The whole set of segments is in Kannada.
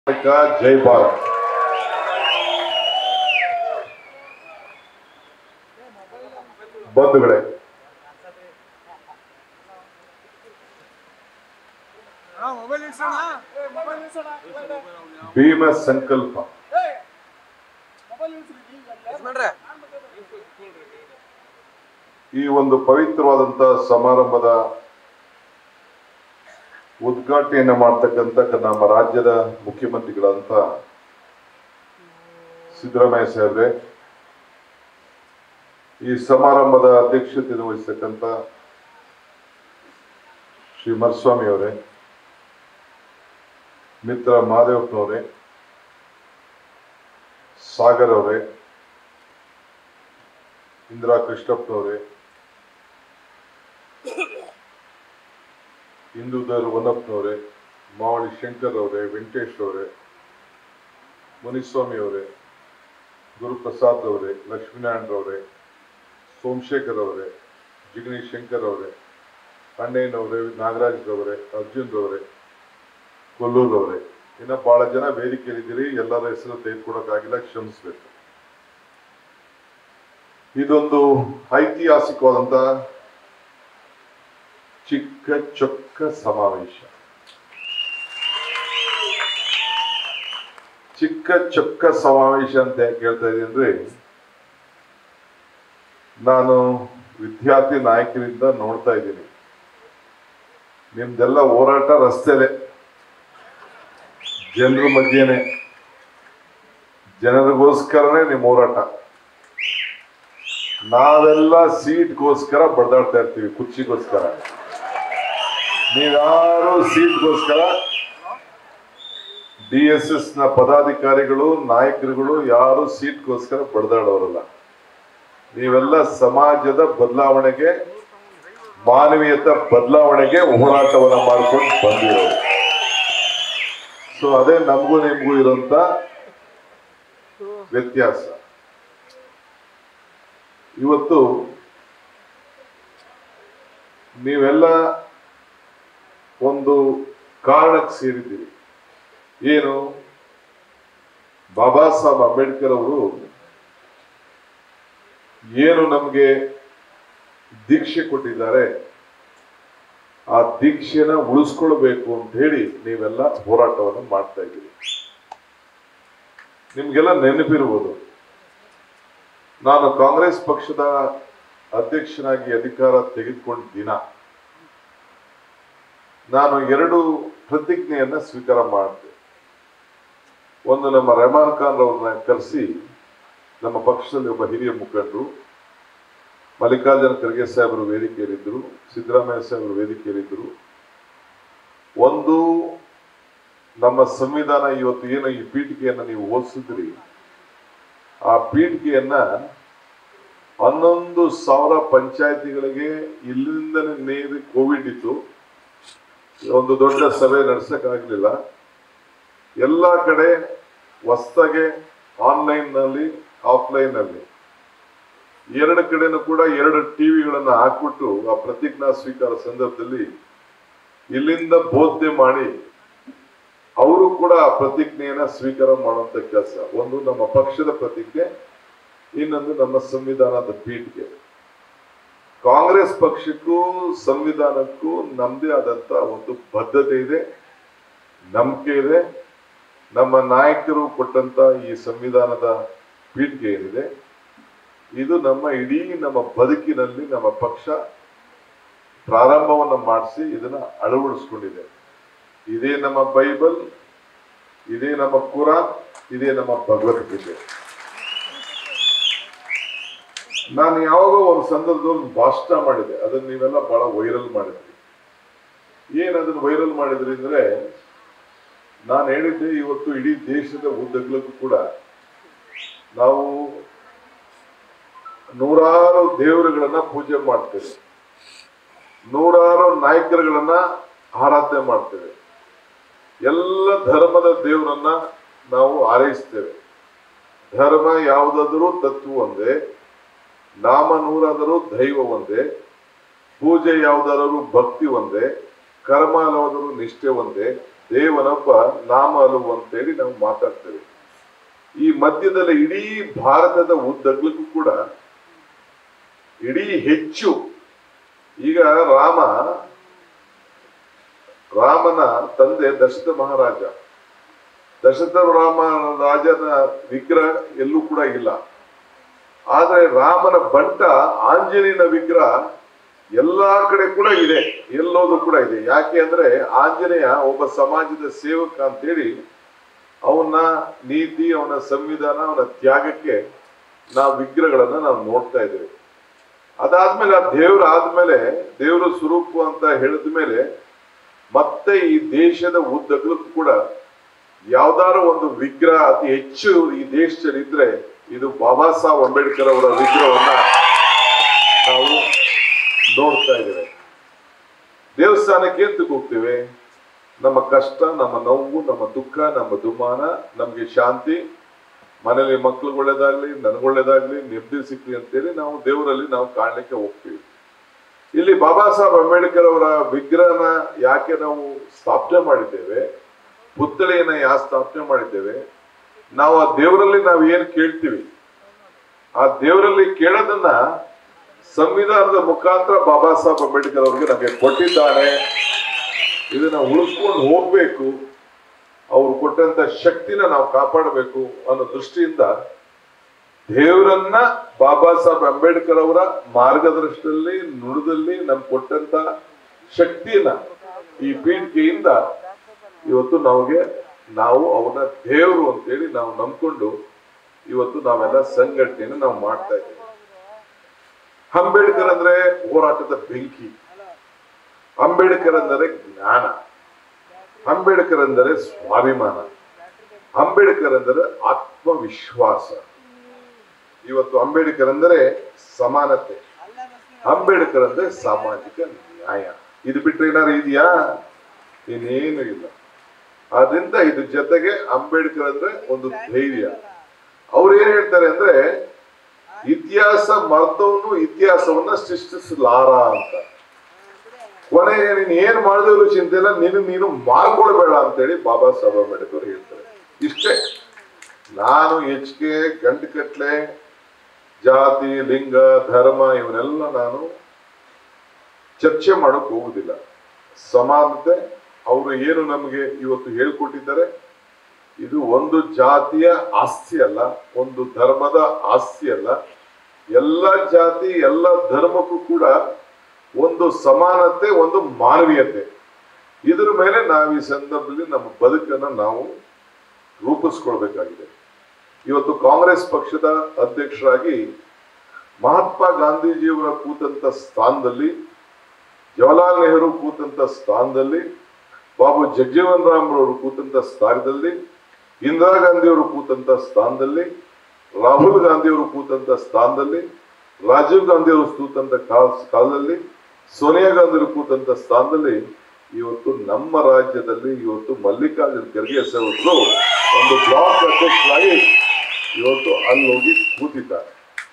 ಕರ್ನಾಟಕ ಜೈ ಭಾರತ್ ಬಂಧುಗಳೇ ಮೊಬೈಲ್ ಇಡ್ಸೋಣ ಮೊಬೈಲ್ ಇಡ್ಸೋಣ ಭೀಮ ಸಂಕಲ್ಪ ಮೊಬೈಲ್ ಇಡ್ಸ್ರಿ ಈ ಒಂದು ಪವಿತ್ರವಾದಂತ ಸಮಾರಂಭದ ಉದ್ಘಾಟನೆಯನ್ನು ಮಾಡ್ತಕ್ಕಂಥ ನಮ್ಮ ರಾಜ್ಯದ ಮುಖ್ಯಮಂತ್ರಿಗಳಾದಂಥ ಸಿದ್ದರಾಮಯ್ಯ ಸಾಹೇಬ್ರೆ ಈ ಸಮಾರಂಭದ ಅಧ್ಯಕ್ಷತೆ ವಹಿಸ್ತಕ್ಕಂಥ ಶ್ರೀ ಮರಸ್ವಾಮಿ ಅವರೇ ಮಿತ್ರ ಮಹಾದೇವಪ್ಪನವರೇ ಸಾಗರ್ ಅವರೇ ಇಂದಿರಾ ಕೃಷ್ಣಪ್ಪನವರೇ ಹಿಂದೂದರ್ ವನಪ್ಪನವರೇ ಮಾವಳಿ ಶಂಕರ್ ಅವರೇ ವೆಂಕಟೇಶ್ ಅವರೇ ಮುನಿಸ್ವಾಮಿ ಅವರೇ ಗುರುಪ್ರಸಾದ್ ಅವರೇ ಲಕ್ಷ್ಮೀನಾರಾಯಣರವರೇ ಸೋಮಶೇಖರ್ ಅವರೇ ಜಿಗಣಿ ಶಂಕರ್ ಅವರೇ ಅಣ್ಣಯ್ಯನವರೇ ನಾಗರಾಜ್ರವರೇ ಅರ್ಜುನ್ ರವರೇ ಕೊಲ್ಲೂರ್ ಅವರೇ ಇನ್ನ ಬಹಳ ಜನ ವೇದಿಕೆಯಲ್ಲಿದ್ದೀರಿ ಎಲ್ಲರ ಹೆಸರು ತೆಗೆದುಕೊಡಕ್ಕಾಗಿಲ್ಲ ಕ್ಷಮಿಸ್ಬೇಕು ಇದೊಂದು ಐತಿಹಾಸಿಕವಾದಂತ ಚಿಕ್ಕ ಚೊಕ್ಕ ಸಮಾವೇಶ ಚಿಕ್ಕ ಚೊಕ್ಕ ಸಮಾವೇಶ ಅಂತ ಯಾಕೆ ಹೇಳ್ತಾ ಇದ್ದೀನಿ ಅಂದ್ರೆ ನಾನು ವಿದ್ಯಾರ್ಥಿ ನಾಯಕರಿಂದ ನೋಡ್ತಾ ಇದ್ದೀನಿ ನಿಮ್ದೆಲ್ಲ ಹೋರಾಟ ರಸ್ತೆಲೆ ಜನರ ಮಧ್ಯೆನೆ ಜನರಿಗೋಸ್ಕರನೇ ನಿಮ್ಮ ಹೋರಾಟ ನಾವೆಲ್ಲ ಸೀಟ್ಗೋಸ್ಕರ ಬಡ್ದಾಡ್ತಾ ಇರ್ತೀವಿ ಕುರ್ಚಿಗೋಸ್ಕರ ನೀವ್ಯಾರು ಸೀಟ್ಗೋಸ್ಕರ ಡಿ ಎಸ್ ಎಸ್ ನ ಪದಾಧಿಕಾರಿಗಳು ನಾಯಕರುಗಳು ಯಾರು ಸೀಟ್ಗೋಸ್ಕರ ಬಡ್ದಾಡೋರಲ್ಲ ನೀವೆಲ್ಲ ಸಮಾಜದ ಬದಲಾವಣೆಗೆ ಮಾನವೀಯತ ಬದಲಾವಣೆಗೆ ಹೋರಾಟವನ್ನ ಮಾಡ್ಕೊಂಡು ಬಂದಿರೋರು ಸೊ ಅದೇ ನಮಗೂ ನಿಮಗೂ ಇರೋಂತ ವ್ಯತ್ಯಾಸ ಇವತ್ತು ನೀವೆಲ್ಲ ಒಂದು ಕಾರಣಕ್ಕೆ ಸೇರಿದ್ದೀರಿ ಏನು ಬಾಬಾ ಸಾಹೇಬ್ ಅಂಬೇಡ್ಕರ್ ಅವರು ಏನು ನಮಗೆ ದೀಕ್ಷೆ ಕೊಟ್ಟಿದ್ದಾರೆ ಆ ದೀಕ್ಷೆನ ಉಳಿಸ್ಕೊಳ್ಬೇಕು ಅಂತ ಹೇಳಿ ನೀವೆಲ್ಲ ಹೋರಾಟವನ್ನು ಮಾಡ್ತಾ ಇದ್ದೀರಿ ನಿಮ್ಗೆಲ್ಲ ನೆನಪಿರ್ಬೋದು ನಾನು ಕಾಂಗ್ರೆಸ್ ಪಕ್ಷದ ಅಧ್ಯಕ್ಷನಾಗಿ ಅಧಿಕಾರ ತೆಗೆದುಕೊಂಡ ದಿನ ನಾನು ಎರಡು ಪ್ರತಿಜ್ಞೆಯನ್ನ ಸ್ವೀಕಾರ ಮಾಡಿದೆ ಒಂದು ನಮ್ಮ ರೆಹಮಾನ್ ಖಾನ್ ಅವ್ರನ್ನ ಕರೆಸಿ ನಮ್ಮ ಪಕ್ಷದಲ್ಲಿ ಒಬ್ಬ ಹಿರಿಯ ಮುಖಂಡರು ಮಲ್ಲಿಕಾರ್ಜುನ ಖರ್ಗೆ ಸಾಹೇಬರು ವೇದಿಕೆಯಲ್ಲಿದ್ದರು ಸಿದ್ದರಾಮಯ್ಯ ಸಾಹೇಬರು ವೇದಿಕೆಯಲ್ಲಿದ್ದರು ಒಂದು ನಮ್ಮ ಸಂವಿಧಾನ ಇವತ್ತು ಏನು ಈ ಪೀಠಿಕೆಯನ್ನ ನೀವು ಓದಿಸಿದ್ರಿ ಆ ಪೀಠಿಕೆಯನ್ನ ಹನ್ನೊಂದು ಸಾವಿರ ಪಂಚಾಯತಿಗಳಿಗೆ ಇಲ್ಲಿಂದನೇ ನೇರ ಕೋವಿಡ್ ಇತ್ತು ಒಂದು ದೊಡ್ಡ ಸಭೆ ನಡೆಸಕ್ಕಾಗ್ಲಿಲ್ಲ ಎಲ್ಲ ಕಡೆ ಹೊಸ್ದಾಗೆ ಆನ್ಲೈನ್ ನಲ್ಲಿ ಆಫ್ಲೈನ್ ನಲ್ಲಿ ಎರಡು ಕಡೆನೂ ಕೂಡ ಎರಡು ಟಿವಿಗಳನ್ನ ಹಾಕ್ಬಿಟ್ಟು ಆ ಪ್ರತಿಜ್ಞಾ ಸ್ವೀಕಾರ ಸಂದರ್ಭದಲ್ಲಿ ಇಲ್ಲಿಂದ ಬೋಧನೆ ಮಾಡಿ ಅವರು ಕೂಡ ಆ ಪ್ರತಿಜ್ಞೆಯನ್ನ ಸ್ವೀಕಾರ ಮಾಡುವಂತ ಕೆಲಸ ಒಂದು ನಮ್ಮ ಪಕ್ಷದ ಪ್ರತಿಜ್ಞೆ ಇನ್ನೊಂದು ನಮ್ಮ ಸಂವಿಧಾನದ ಪೀಠಿಗೆ ಕಾಂಗ್ರೆಸ್ ಪಕ್ಷಕ್ಕೂ ಸಂವಿಧಾನಕ್ಕೂ ನಮ್ಮದೇ ಆದಂತ ಒಂದು ಬದ್ಧತೆ ಇದೆ ನಂಬಿಕೆ ಇದೆ ನಮ್ಮ ನಾಯಕರು ಕೊಟ್ಟಂತ ಈ ಸಂವಿಧಾನದ ಪೀಠಿಗೆ ಏನಿದೆ ಇದು ನಮ್ಮ ಇಡೀ ನಮ್ಮ ಬದುಕಿನಲ್ಲಿ ನಮ್ಮ ಪಕ್ಷ ಪ್ರಾರಂಭವನ್ನ ಮಾಡಿಸಿ ಇದನ್ನ ಅಳವಡಿಸ್ಕೊಂಡಿದೆ ಇದೇ ನಮ್ಮ ಬೈಬಲ್ ಇದೇ ನಮ್ಮ ಕುರಾನ್ ಇದೇ ನಮ್ಮ ಭಗವದ್ಗೀತೆ ನಾನು ಯಾವಾಗೋ ಒಂದು ಸಂದರ್ಭದಲ್ಲಿ ಭಾಷಣ ಮಾಡಿದೆ ಅದನ್ನ ನೀವೆಲ್ಲ ಬಹಳ ವೈರಲ್ ಮಾಡಿದ್ರಿ ಏನ್ ಅದನ್ನ ವೈರಲ್ ಮಾಡಿದ್ರಿ ಅಂದ್ರೆ ನಾನು ಹೇಳಿದ್ದೆ ಇವತ್ತು ಇಡೀ ದೇಶದ ಉದ್ದಗಲಕ್ಕೂ ಕೂಡ ನಾವು ನೂರಾರು ದೇವರುಗಳನ್ನ ಪೂಜೆ ಮಾಡ್ತೇವೆ ನೂರಾರು ನಾಯಕರುಗಳನ್ನ ಆರಾಧನೆ ಮಾಡ್ತೇವೆ ಎಲ್ಲ ಧರ್ಮದ ದೇವರನ್ನ ನಾವು ಆರೈಸ್ತೇವೆ ಧರ್ಮ ಯಾವುದಾದರೂ ತತ್ವ ಒಂದೇ ನಾಮ ನೂರಾದರೂ ದೈವ ಒಂದೇ ಪೂಜೆ ಯಾವುದಾದರೂ ಭಕ್ತಿ ಒಂದೇ ಕರ್ಮ ಯಾವುದಾದರೂ ನಿಷ್ಠೆ ಒಂದೇ ದೇವನೊಬ್ಬ ನಾಮ ಅಲುವು ಅಂತೇಳಿ ನಾವು ಮಾತಾಡ್ತೇವೆ ಈ ಮಧ್ಯದಲ್ಲಿ ಇಡೀ ಭಾರತದ ಉದ್ದಗ್ಲಕ್ಕೂ ಕೂಡ ಇಡೀ ಹೆಚ್ಚು ಈಗ ರಾಮ ರಾಮನ ತಂದೆ ದಶರಥ ಮಹಾರಾಜ ದಶರಥ ರಾಮ ರಾಜನ ವಿಗ್ರಹ ಎಲ್ಲೂ ಕೂಡ ಇಲ್ಲ ಆದ್ರೆ ರಾಮನ ಬಂಟ ಆಂಜನೇಯನ ವಿಗ್ರಹ ಎಲ್ಲಾ ಕಡೆ ಕೂಡ ಇದೆ ಎಲ್ಲೋದು ಕೂಡ ಇದೆ ಯಾಕೆ ಅಂದ್ರೆ ಆಂಜನೇಯ ಒಬ್ಬ ಸಮಾಜದ ಸೇವಕ ಅಂತೇಳಿ ಅವನ ನೀತಿ ಅವನ ಸಂವಿಧಾನ ಅವನ ತ್ಯಾಗಕ್ಕೆ ನಾವು ವಿಗ್ರಹಗಳನ್ನ ನಾವು ನೋಡ್ತಾ ಇದ್ದೇವೆ ಅದಾದ್ಮೇಲೆ ಆ ದೇವ್ರ ಆದ್ಮೇಲೆ ದೇವರ ಸ್ವರೂಪ ಅಂತ ಹೇಳಿದ ಮೇಲೆ ಮತ್ತೆ ಈ ದೇಶದ ಉದ್ದಗಲಕ್ಕೂ ಕೂಡ ಯಾವ್ದಾರ ಒಂದು ವಿಗ್ರಹ ಅತಿ ಹೆಚ್ಚು ಈ ದೇಶದಲ್ಲಿ ಇದ್ರೆ ಇದು ಬಾಬಾ ಸಾಹೇಬ್ ಅಂಬೇಡ್ಕರ್ ಅವರ ವಿಗ್ರಹವನ್ನ ನಾವು ನೋಡ್ತಾ ಇದ್ದೇವೆ ದೇವಸ್ಥಾನಕ್ಕೆ ಎಂತಕ್ಕೆ ಹೋಗ್ತೇವೆ ನಮ್ಮ ಕಷ್ಟ ನಮ್ಮ ನೋವು ನಮ್ಮ ದುಃಖ ನಮ್ಮ ದುಮ್ಮಾನ ನಮ್ಗೆ ಶಾಂತಿ ಮನೇಲಿ ಮಕ್ಳಿಗೆ ಒಳ್ಳೇದಾಗ್ಲಿ ನನಗೊಳ್ಳೇದಾಗ್ಲಿ ನೆಮ್ಮದಿ ಸಿಕ್ಲಿ ಅಂತೇಳಿ ನಾವು ದೇವರಲ್ಲಿ ನಾವು ಕಾಣ್ಲಿಕ್ಕೆ ಹೋಗ್ತೀವಿ ಇಲ್ಲಿ ಬಾಬಾ ಸಾಹೇಬ್ ಅಂಬೇಡ್ಕರ್ ಅವರ ವಿಗ್ರಹನ ಯಾಕೆ ನಾವು ಸ್ಥಾಪನೆ ಮಾಡಿದ್ದೇವೆ ಪುತ್ಥಳಿಯನ್ನ ಯಾಕೆ ಸ್ಥಾಪನೆ ಮಾಡಿದ್ದೇವೆ ನಾವು ಆ ದೇವರಲ್ಲಿ ನಾವು ಏನ್ ಕೇಳ್ತೀವಿ ಆ ದೇವರಲ್ಲಿ ಕೇಳೋದನ್ನ ಸಂವಿಧಾನದ ಮುಖಾಂತರ ಬಾಬಾ ಸಾಹೇಬ್ ಅಂಬೇಡ್ಕರ್ ಅವ್ರಿಗೆ ನಮಗೆ ಕೊಟ್ಟಿದ್ದಾನೆ ಇದನ್ನ ಉಳಿಸ್ಕೊಂಡು ಹೋಗ್ಬೇಕು ಅವ್ರು ಕೊಟ್ಟಂತ ಶಕ್ತಿನ ನಾವು ಕಾಪಾಡಬೇಕು ಅನ್ನೋ ದೃಷ್ಟಿಯಿಂದ ದೇವರನ್ನ ಬಾಬಾ ಸಾಹೇಬ್ ಅಂಬೇಡ್ಕರ್ ಅವರ ಮಾರ್ಗದರ್ಶನದಲ್ಲಿ ನುಡಿದಲ್ಲಿ ನಮ್ಗೆ ಕೊಟ್ಟಂತ ಶಕ್ತಿನ ಈ ಪೀಠಿಕೆಯಿಂದ ಇವತ್ತು ನಮಗೆ ನಾವು ಅವನ ದೇವರು ಅಂತೇಳಿ ನಾವು ನಂಬ್ಕೊಂಡು ಇವತ್ತು ನಾವೆಲ್ಲ ಸಂಘಟನೆಯನ್ನು ನಾವು ಮಾಡ್ತಾ ಇದ್ದೇವೆ ಅಂಬೇಡ್ಕರ್ ಅಂದ್ರೆ ಹೋರಾಟದ ಬೆಂಕಿ ಅಂಬೇಡ್ಕರ್ ಅಂದರೆ ಜ್ಞಾನ ಅಂಬೇಡ್ಕರ್ ಅಂದರೆ ಸ್ವಾಭಿಮಾನ ಅಂಬೇಡ್ಕರ್ ಅಂದರೆ ಆತ್ಮವಿಶ್ವಾಸ ಇವತ್ತು ಅಂಬೇಡ್ಕರ್ ಅಂದರೆ ಸಮಾನತೆ ಅಂಬೇಡ್ಕರ್ ಅಂದ್ರೆ ಸಾಮಾಜಿಕ ನ್ಯಾಯ ಇದು ಬಿಟ್ರೆ ಏನಾದ್ರು ಇದೆಯಾ ಇನ್ನೇನು ಇಲ್ಲ ಆದ್ರಿಂದ ಇದ್ರ ಜೊತೆಗೆ ಅಂಬೇಡ್ಕರ್ ಅಂದ್ರೆ ಒಂದು ಧೈರ್ಯ ಅವ್ರು ಏನ್ ಹೇಳ್ತಾರೆ ಅಂದ್ರೆ ಇತಿಹಾಸ ಮರ್ತವನು ಇತಿಹಾಸವನ್ನ ಸೃಷ್ಟಿಸಲಾರ ಅಂತ ಕೊನೆಗೆ ನೀನ್ ಏನ್ ಮಾಡಿದ್ರು ಚಿಂತೆ ಇಲ್ಲ ನೀನು ನೀನು ಮಾಡ್ಕೊಳ್ಬೇಡ ಅಂತೇಳಿ ಬಾಬಾ ಸಾಹೇಬ್ ಅಂಬೇಡ್ಕರ್ ಹೇಳ್ತಾರೆ ಇಷ್ಟೇ ನಾನು ಹೆಚ್ಚಿಗೆ ಗಂಟು ಕಟ್ಲೆ ಜಾತಿ ಲಿಂಗ ಧರ್ಮ ಇವನ್ನೆಲ್ಲ ನಾನು ಚರ್ಚೆ ಮಾಡಕ್ ಹೋಗುದಿಲ್ಲ ಸಮಾನತೆ ಅವರು ಏನು ನಮಗೆ ಇವತ್ತು ಹೇಳ್ಕೊಟ್ಟಿದ್ದಾರೆ ಇದು ಒಂದು ಜಾತಿಯ ಆಸ್ತಿ ಅಲ್ಲ ಒಂದು ಧರ್ಮದ ಆಸ್ತಿ ಅಲ್ಲ ಎಲ್ಲ ಜಾತಿ ಎಲ್ಲ ಧರ್ಮಕ್ಕೂ ಕೂಡ ಒಂದು ಸಮಾನತೆ ಒಂದು ಮಾನವೀಯತೆ ಇದ್ರ ಮೇಲೆ ನಾವು ಈ ಸಂದರ್ಭದಲ್ಲಿ ನಮ್ಮ ಬದುಕನ್ನ ನಾವು ರೂಪಿಸ್ಕೊಳ್ಬೇಕಾಗಿದೆ ಇವತ್ತು ಕಾಂಗ್ರೆಸ್ ಪಕ್ಷದ ಅಧ್ಯಕ್ಷರಾಗಿ ಮಹಾತ್ಮ ಗಾಂಧೀಜಿಯವರ ಕೂತಂತ ಸ್ಥಾನದಲ್ಲಿ ಜವಾಹರ್ಲಾಲ್ ನೆಹರು ಕೂತಂತ ಸ್ಥಾನದಲ್ಲಿ ಬಾಬು ಜಗಜೀವನ್ ರಾಮ್ ಅವರು ಕೂತಂತ ಸ್ಥಾನದಲ್ಲಿ ಇಂದಿರಾ ಗಾಂಧಿ ಅವರು ಕೂತಂತ ಸ್ಥಾನದಲ್ಲಿ ರಾಹುಲ್ ಗಾಂಧಿ ಅವರು ಕೂತಂತ ಸ್ಥಾನದಲ್ಲಿ ರಾಜೀವ್ ಗಾಂಧಿ ಅವರು ಕೂತಂತ ಕಾಲ- ಕಾಲದಲ್ಲಿ ಸೋನಿಯಾ ಗಾಂಧಿ ಅವರು ಕೂತಂತ ಸ್ಥಾನದಲ್ಲಿ ಇವತ್ತು ನಮ್ಮ ರಾಜ್ಯದಲ್ಲಿ ಇವತ್ತು ಮಲ್ಲಿಕಾರ್ಜುನ್ ಖರ್ಗೆ ಸಾಹೇಬರು ಒಂದು ಬ್ಲಾಕ್ ಅಧ್ಯಕ್ಷರಾಗಿ ಇವತ್ತು ಅಲ್ಲಿ ಹೋಗಿ ಕೂತಿದ್ದಾರೆ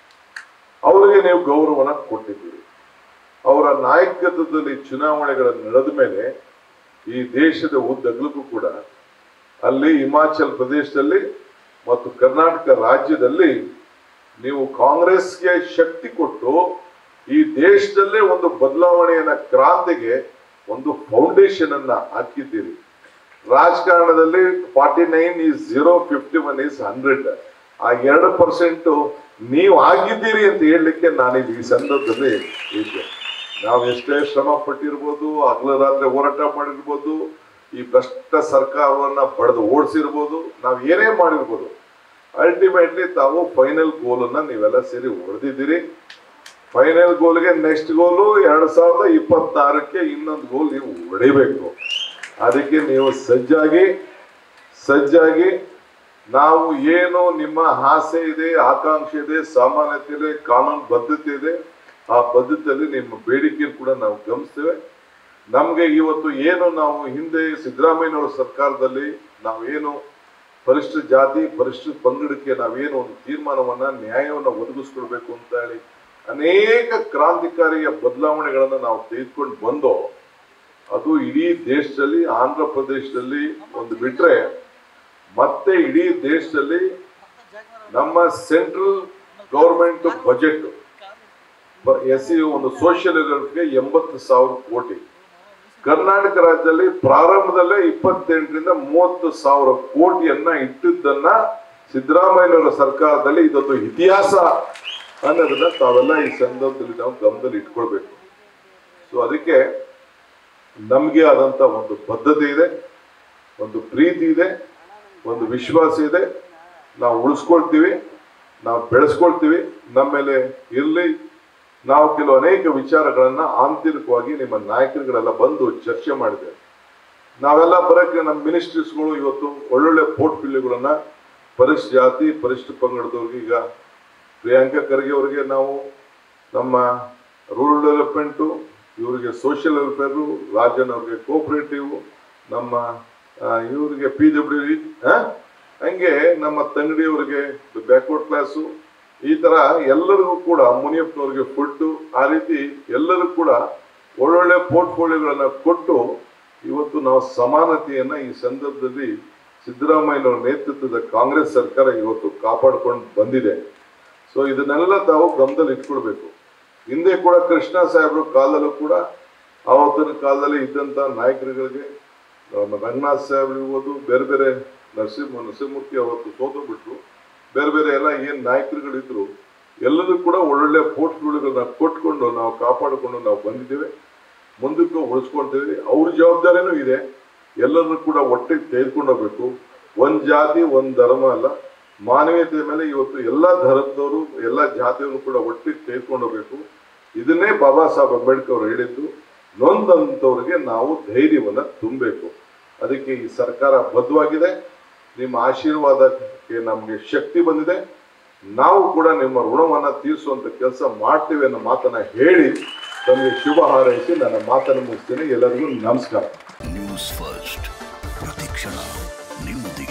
ಅವರಿಗೆ ನೀವು ಗೌರವನ ಕೊಟ್ಟಿದ್ದೀರಿ ಅವರ ನಾಯಕತ್ವದಲ್ಲಿ ಚುನಾವಣೆಗಳನ್ನು ನಡೆದ ಮೇಲೆ ಈ ದೇಶದ ಉದ್ದಗಲಕ್ಕೂ ಕೂಡ ಅಲ್ಲಿ ಹಿಮಾಚಲ್ ಪ್ರದೇಶದಲ್ಲಿ ಮತ್ತು ಕರ್ನಾಟಕ ರಾಜ್ಯದಲ್ಲಿ ನೀವು ಕಾಂಗ್ರೆಸ್ಗೆ ಶಕ್ತಿ ಕೊಟ್ಟು ಈ ದೇಶದಲ್ಲೇ ಒಂದು ಬದಲಾವಣೆಯನ್ನ ಕ್ರಾಂತಿಗೆ ಒಂದು ಫೌಂಡೇಶನ್ ಅನ್ನ ಹಾಕಿದ್ದೀರಿ ರಾಜಕಾರಣದಲ್ಲಿ forty nine is zero fifty one is hundred ಆ ಎರಡು ಪರ್ಸೆಂಟ್ ನೀವು ಆಗಿದ್ದೀರಿ ಅಂತ ಹೇಳಲಿಕ್ಕೆ ನಾನಿಲ್ಲಿ ಈ ಸಂದರ್ಭದಲ್ಲಿ ಇದ್ದೆ ನಾವು ಎಷ್ಟೇ ಶ್ರಮ ಪಟ್ಟಿರ್ಬೋದು ಹಗಲ ರಾತ್ರಿ ಹೋರಾಟ ಮಾಡಿರ್ಬೋದು ಈ ಭ್ರಷ್ಟ ಸರ್ಕಾರವನ್ನ ಬಡ್ದು ಓಡಿಸಿರ್ಬೋದು ನಾವು ಏನೇ ಮಾಡಿರ್ಬೋದು ಅಲ್ಟಿಮೇಟ್ಲಿ ತಾವು ಫೈನಲ್ ಗೋಲನ್ನ ನೀವೆಲ್ಲ ಸೇರಿ ಹೊಡೆದಿದ್ದೀರಿ ಫೈನಲ್ ಗೋಲ್ಗೆ ನೆಕ್ಸ್ಟ್ ಗೋಲು ಎರಡ್ ಸಾವಿರದ ಇಪ್ಪತ್ತಾರಕ್ಕೆ ಇನ್ನೊಂದು ಗೋಲ್ ನೀವು ಹೊಡಿಬೇಕು ಅದಕ್ಕೆ ನೀವು ಸಜ್ಜಾಗಿ ಸಜ್ಜಾಗಿ ನಾವು ಏನು ನಿಮ್ಮ ಆಸೆ ಇದೆ ಆಕಾಂಕ್ಷೆ ಇದೆ ಸಾಮಾನ್ಯತೆ ಇದೆ ಕಾನೂನು ಬದ್ಧತೆ ಇದೆ ಆ ಬದ್ಧತೆಯಲ್ಲಿ ನಿಮ್ಮ ಬೇಡಿಕೆ ಕೂಡ ನಾವು ಗಮನಿಸ್ತೇವೆ ನಮ್ಗೆ ಇವತ್ತು ಏನು ನಾವು ಹಿಂದೆ ಸಿದ್ದರಾಮಯ್ಯನವರ ಸರ್ಕಾರದಲ್ಲಿ ನಾವೇನು ಪರಿಶಿಷ್ಟ ಜಾತಿ ಪರಿಶಿಷ್ಟ ಪಂಗಡಕ್ಕೆ ನಾವೇನು ಒಂದು ತೀರ್ಮಾನವನ್ನ ನ್ಯಾಯವನ್ನ ಒದಗಿಸ್ಕೊಡ್ಬೇಕು ಅಂತ ಹೇಳಿ ಅನೇಕ ಕ್ರಾಂತಿಕಾರಿಯ ಬದಲಾವಣೆಗಳನ್ನ ನಾವು ತೆಗೆದುಕೊಂಡು ಬಂದೋ ಅದು ಇಡೀ ದೇಶದಲ್ಲಿ ಆಂಧ್ರ ಪ್ರದೇಶದಲ್ಲಿ ಒಂದು ಬಿಟ್ರೆ ಮತ್ತೆ ಇಡೀ ದೇಶದಲ್ಲಿ ನಮ್ಮ central government budget S C ಒಂದು ಸೋಷಿಯಲ್ ಗೆ ಎಂಬತ್ತು ಸಾವಿರ ಕೋಟಿ ಕರ್ನಾಟಕ ರಾಜ್ಯದಲ್ಲಿ ಪ್ರಾರಂಭದಲ್ಲೇ ಇಪ್ಪತ್ತೆಂಟರಿಂದ ಮೂವತ್ತು ಸಾವಿರ ಕೋಟಿಯನ್ನ ಇಟ್ಟಿದ್ದನ್ನ ಸಿದ್ದರಾಮಯ್ಯನವರ ಸರ್ಕಾರದಲ್ಲಿ ಇದೊಂದು ಇತಿಹಾಸ ಅನ್ನೋದನ್ನ ತಾವೆಲ್ಲ ಈ ಸಂದರ್ಭದಲ್ಲಿ ನಾವು ಗಮನದಲ್ಲಿ ಇಟ್ಕೊಳ್ಬೇಕು ಸೊ ಅದಕ್ಕೆ ನಮಗೆ ಆದಂತ ಒಂದು ಬದ್ಧತೆ ಇದೆ ಒಂದು ಪ್ರೀತಿ ಇದೆ ಒಂದು ವಿಶ್ವಾಸ ಇದೆ ನಾವು ಉಳಿಸ್ಕೊಳ್ತೀವಿ ನಾವು ಬೆಳೆಸ್ಕೊಳ್ತೀವಿ ನಮ್ಮ ಮೇಲೆ ಇರಲಿ ನಾವು ಕೆಲವು ಅನೇಕ ವಿಚಾರಗಳನ್ನ ಆಂತರಿಕವಾಗಿ ನಿಮ್ಮ ನಾಯಕರುಗಳೆಲ್ಲ ಬಂದು ಚರ್ಚೆ ಮಾಡಿದ್ದೇವೆ ನಾವೆಲ್ಲ ಬರೋಕ್ಕೆ ನಮ್ಮ ಮಿನಿಸ್ಟ್ರೀಸ್ಗಳು ಇವತ್ತು ಒಳ್ಳೊಳ್ಳೆ ಪೋರ್ಟ್ಫಿಲಿಯೋಗಳನ್ನ ಪರಿಶ್ ಜಾತಿ ಪರಿಶಿಷ್ಟ ಪಂಗಡದವ್ರಿಗೆ ಈಗ ಪ್ರಿಯಾಂಕಾ ಖರ್ಗೆ ಅವರಿಗೆ ನಾವು ನಮ್ಮ ರೂರಲ್ ಡೆವಲಪ್ಮೆಂಟು ಇವರಿಗೆ ಸೋಷಿಯಲ್ ವೆಲ್ಫೇರು ರಾಜನ್ ಅವ್ರಿಗೆ ಕೋಪರೇಟಿವ್ ನಮ್ಮ ಆ, ಇವರಿಗೆ ಪಿ ಡಬ್ಲ್ಯೂ ಹಂಗೆ ನಮ್ಮ ತಂಗಡಿಯವರಿಗೆ ಬ್ಯಾಕ್ವರ್ಡ್ ಕ್ಲಾಸು ಈ ತರ ಎಲ್ಲರಿಗೂ ಕೂಡ ಮುನಿಯಪ್ಪನವ್ರಿಗೆ ಫುಡ್ ಆ ರೀತಿ ಎಲ್ಲರೂ ಕೂಡ ಒಳ್ಳೊಳ್ಳೆ ಪೋರ್ಟ್ಫೋಲಿಯೋಗಳನ್ನ ಕೊಟ್ಟು ಇವತ್ತು ನಾವು ಸಮಾನತೆಯನ್ನ ಈ ಸಂದರ್ಭದಲ್ಲಿ ಸಿದ್ದರಾಮಯ್ಯನವರ ನೇತೃತ್ವದ ಕಾಂಗ್ರೆಸ್ ಸರ್ಕಾರ ಇವತ್ತು ಕಾಪಾಡ್ಕೊಂಡು ಬಂದಿದೆ ಸೊ ಇದನ್ನೆಲ್ಲ ತಾವು ಗಮನದಲ್ಲಿ ಇಟ್ಕೊಳ್ಬೇಕು ಹಿಂದೆ ಕೂಡ ಕೃಷ್ಣ ಸಾಹೇಬ್ರ ಕಾಲದಲ್ಲೂ ಕೂಡ ಆವತ್ತಿನ ಕಾಲದಲ್ಲಿ ಇದ್ದಂತ ನಾಯಕರುಗಳಿಗೆ ನಮ್ಮ ರಂಗನಾಥ್ ಸಾಹೇಬ್ ಇರ್ಬೋದು ಬೇರೆ ಬೇರೆ ನರಸಿಂಹ ನರಸಿಂಹಮೂರ್ತಿ ಅವತ್ತು ಸೋತು ಬಿಟ್ರು ಬೇರೆ ಬೇರೆ ಎಲ್ಲ ಏನ್ ನಾಯಕರುಗಳಿದ್ರು ಎಲ್ಲರೂ ಕೂಡ ಒಳ್ಳೊಳ್ಳೆ ಪೋರ್ಟ್ಫೋಲಿಯೋಗಳನ್ನ ಕೊಟ್ಕೊಂಡು ನಾವು ಕಾಪಾಡಿಕೊಂಡು ನಾವು ಬಂದಿದ್ದೇವೆ ಮುಂದಕ್ಕೂ ಉಳಿಸ್ಕೊಳ್ತೀವಿ ಅವ್ರ ಜವಾಬ್ದಾರಿನೂ ಇದೆ ಎಲ್ಲರನ್ನೂ ಕೂಡ ಒಟ್ಟಿಗೆ ತೆಗೆದುಕೊಂಡು ಹೋಗ್ಬೇಕು ಒಂದ್ ಜಾತಿ ಒಂದ್ ಧರ್ಮ ಅಲ್ಲ ಮಾನವೀಯತೆ ಮೇಲೆ ಇವತ್ತು ಎಲ್ಲ ಧರ್ಮದವರು ಎಲ್ಲ ಜಾತಿಯವರು ಕೂಡ ಒಟ್ಟಿಗೆ ತೆಗೆದುಕೊಂಡು ಹೋಗ್ಬೇಕು ಇದನ್ನೇ ಬಾಬಾ ಸಾಹೇಬ್ ಅಂಬೇಡ್ಕರ್ ಅವರು ಹೇಳಿದ್ದು ನೊಂದಂಥವ್ರಿಗೆ ನಾವು ಧೈರ್ಯವನ್ನ ತುಂಬಬೇಕು ಅದಕ್ಕೆ ಈ ಸರ್ಕಾರ ಬದ್ಧವಾಗಿದೆ ನಿಮ್ಮ ಆಶೀರ್ವಾದಕ್ಕೆ ನಮಗೆ ಶಕ್ತಿ ಬಂದಿದೆ ನಾವು ಕೂಡ ನಿಮ್ಮ ಋಣವನ್ನ ತೀರಿಸುವಂತ ಕೆಲಸ ಮಾಡ್ತೀವಿ ಅನ್ನೋ ಮಾತನ್ನ ಹೇಳಿ ತಮಗೆ ಶುಭ ಹಾರೈಸಿ ನನ್ನ ಮಾತನ್ನು ಮುಗಿಸ್ತೇನೆ ಎಲ್ಲರಿಗೂ ನಮಸ್ಕಾರ ನ್ಯೂಸ್ ಫಸ್ಟ್ ಪ್ರತಿಕ್ಷಣ ನಿಮ್ಮೊಂದಿಗೆ